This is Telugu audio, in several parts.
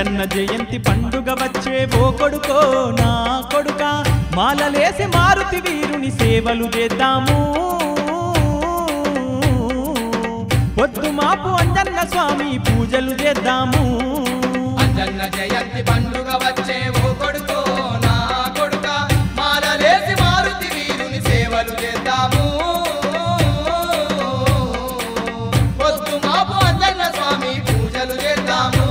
అంజన్న జయంతి పండుగ వచ్చే ఓ కొడుకో నా కొడుక మాలలేసి మారుతి వీరుని సేవలు చేద్దాము పొద్దు మాపు అంజన్న స్వామి పూజలు చేద్దాము అంజన్న జయంతి పండుగ వచ్చే ఓ కొడుకో నా కొడుక మాలలేసి మారుతి వీరుని సేవలు చేద్దాము పొద్దు మాపు అంజన్న స్వామి పూజలు చేద్దాము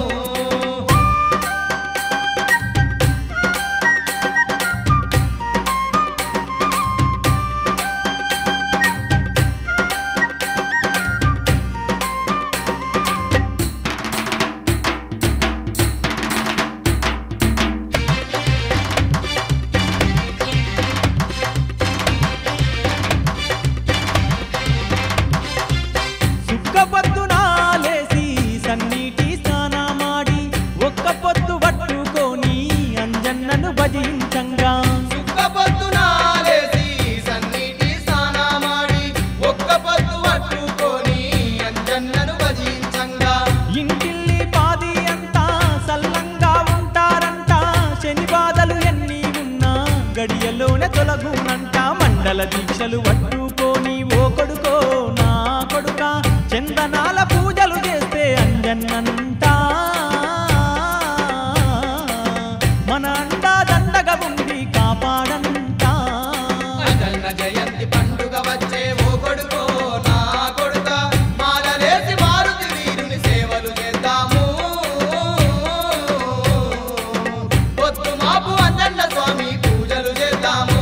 సుక్క పొద్దున లేసి సన్నీటి స్నానమాడి ఒక్క పొద్దు పట్టుకొని అంజన్నను భజించంగా సుక్క పొద్దున లేసి సన్నీటి స్నానమాడి ఒక్క పొద్దు పట్టుకొని అంజన్నను భజించంగా ఇంటిల్లి పాది అంతా సల్లంగా ఉంటారంట శని బాధలు ఎన్ని ఉన్నా గడియలోనే తొలగునంట మండల దీక్షలు పట్టుకొని ఓ కొడుకో నా కొడుక చందనాల పూజలు చేస్తే అంజన్నంట మన అండా దండగా ఉండి కాపాడంట అంజన్న జయంతి పండుగ వచ్చే ఓ కొడుకో నా కొడుక మాలలేసి మారుతి వీరుని సేవలు చేద్దాము పొద్దు మాపు అంజన్న స్వామి పూజలు చేద్దాము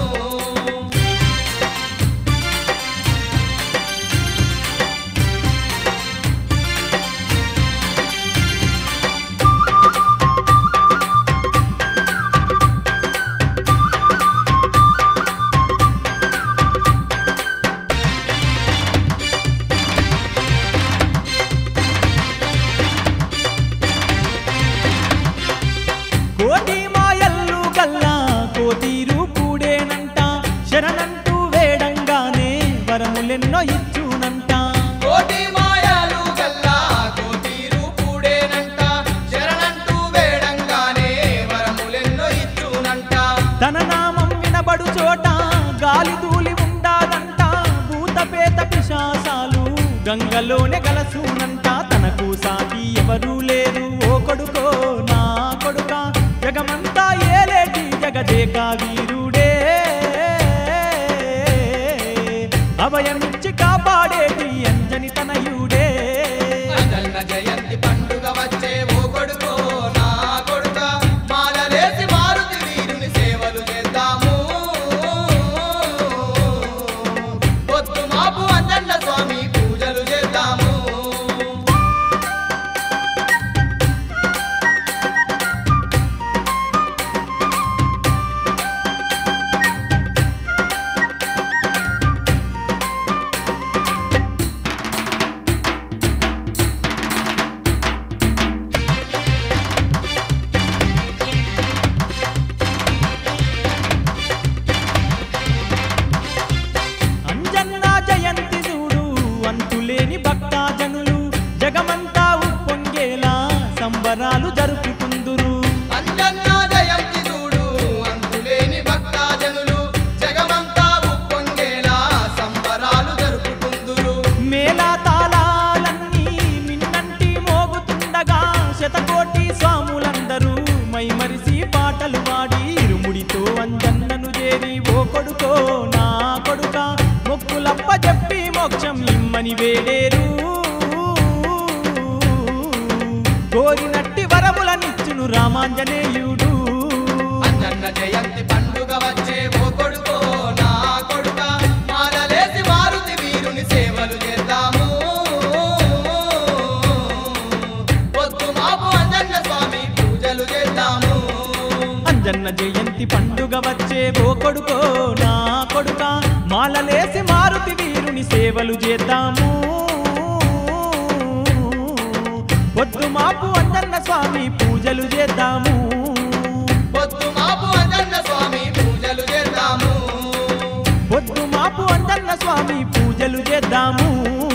కోటి మాయల్లు గల్లా కోతీరు కూడేనంట శరణంటూ వేడంగానే వరములెన్నో ఇచ్చునంట కోటి మాయాలు గల్లా కోటీరు కూడేనంట శరణంటూ వేడంగానే వరములెన్నో ఇచ్చునంట తన నామం వినబడు చోట గాలి ధూళి ఉండాలంట భూతపేత పిశాసాలు గంగలోనే గలసునంట తనకు సాటి ఎవరూ లేరు ఓ కొడుకో నా కొడుక జగమంతా ఏలేటి జగదేక వీరుడే అభయమిచ్చి కాపాడేటి అంజని తనయుడే అంజన్న జయంతి పండుగ వచ్చే ఓ కొడుకో నా కొడుక మాలలేసి మారుతి వీరుని సేవలు చేద్దాము పొద్దు మాపు అంజన్న స్వామి పూజలు చేద్దాము అంజన్న జయంతి చూడు అంతులేని భక్తాజనులు జగమంతా ఉప్పొంగేలా సంబరాలు జరుపుకుందురు అంజన్న జయంతి చూడు అంతులేని భక్తజనులు జగమంతా ఉప్పొంగేలా సంబరాలు జరుపుకుందురు మేళా తాళాలన్నీ మిన్నంటి మోగుతుండగా శతకోటి స్వాములందరూ మైమరిసి పాటలు పాడి ఇరుముడితో అంజన్నను చేరి ఓ కొడుకో నా కొడుక మొక్కులప్ప చెప్పి మోక్షం ఇమ్మని వేడేరు కోరినట్టి వరములనిచ్చును రామాంజనేయుడు అంజన్న జయంతి పండుగ వచ్చే ఓ కొడుకో నా కొడుక మాలలేసి మారుతి వీరుని సేవలు చేద్దాము పొద్దు మాపు అంజన్న స్వామి పూజలు చేద్దాము అంజన్న జయంతి పండుగ వచ్చే ఓ కొడుకో నా కొడుక మాలలేసి మారుతి వీరుని సేవలు చేద్దాము పొద్దు మాపు అంజన్న స్వామి పూజలు చేద్దాము పొద్దు మాపు అంజన్న స్వామి పూజలు చేద్దాము పొద్దు మాపు అంజన్న స్వామి పూజలు చేద్దాము